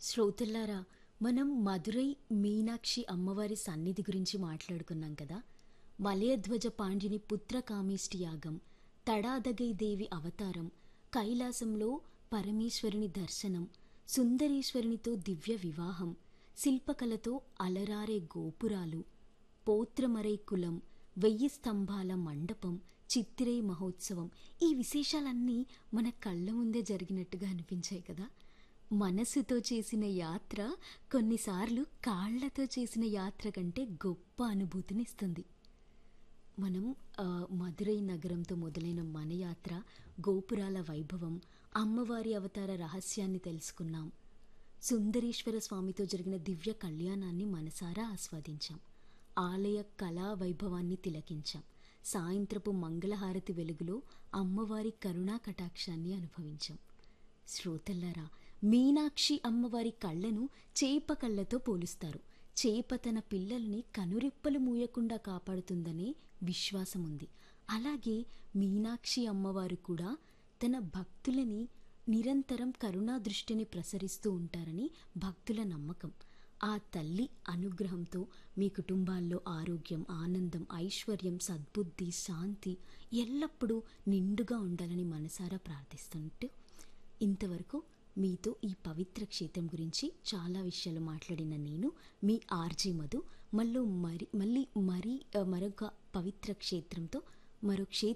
శ్రోతల్లారా మనం మదురై మీనాక్షి అమ్మవారి సన్నిధి గురించి మాట్లాడుకున్నాం కదా మలయధ్వజ పాండ్యుని పుత్ర కామేష్టి యాగం తడాదగై దేవి అవతారం కైలాసంలో పరమేశ్వరుని దర్శనం సుందరేశ్వరునితో దివ్య వివాహం శిల్పకళతో అలరారే గోపురాలు పోత్రమరై కులం వెయ్యి స్తంభాల మండపం చిత్తిరై మహోత్సవం ఈ విశేషాలన్నీ మన కళ్ళ ముందే జరిగినట్టుగా అనిపించాయి కదా మనసుతో చేసిన యాత్ర కొన్నిసార్లు కాళ్లతో చేసిన యాత్ర కంటే గొప్ప అనుభూతినిస్తుంది మనం ఆ, మదురై నగరంతో మొదలైన మన యాత్ర గోపురాల వైభవం అమ్మవారి అవతార రహస్యాన్ని తెలుసుకున్నాం సుందరేశ్వర స్వామితో జరిగిన దివ్య కళ్యాణాన్ని మనసారా ఆస్వాదించాం ఆలయ కళా వైభవాన్ని తిలకించాం సాయంత్రపు మంగళహారతి వెలుగులో అమ్మవారి కరుణా కటాక్షాన్ని అనుభవించాం శ్రోతల్లారా మీనాక్షి అమ్మవారి కళ్ళను చేప కళ్ళతో పోలుస్తారు చేప తన పిల్లల్ని కనురెప్పలు మూయకుండా కాపాడుతుందనే విశ్వాసం ఉంది అలాగే మీనాక్షి అమ్మవారు కూడా తన భక్తులని నిరంతరం కరుణా దృష్టిని ప్రసరిస్తూ ఉంటారని భక్తుల నమ్మకం ఆ తల్లి అనుగ్రహంతో మీ కుటుంబాల్లో ఆరోగ్యం ఆనందం ఐశ్వర్యం సద్బుద్ధి శాంతి ఎల్లప్పుడూ నిండుగా ఉండాలని మనసారా ప్రార్థిస్తుంటూ ఇంతవరకు మీతో ఈ పవిత్ర క్షేత్రం గురించి చాలా విషయాలు మాట్లాడిన నేను మీ ఆర్జే మధు మళ్ళీ మరి మళ్ళీ మరీ ఆ, మరొక పవిత్ర క్షేత్రంతో మరో క్షేత్ర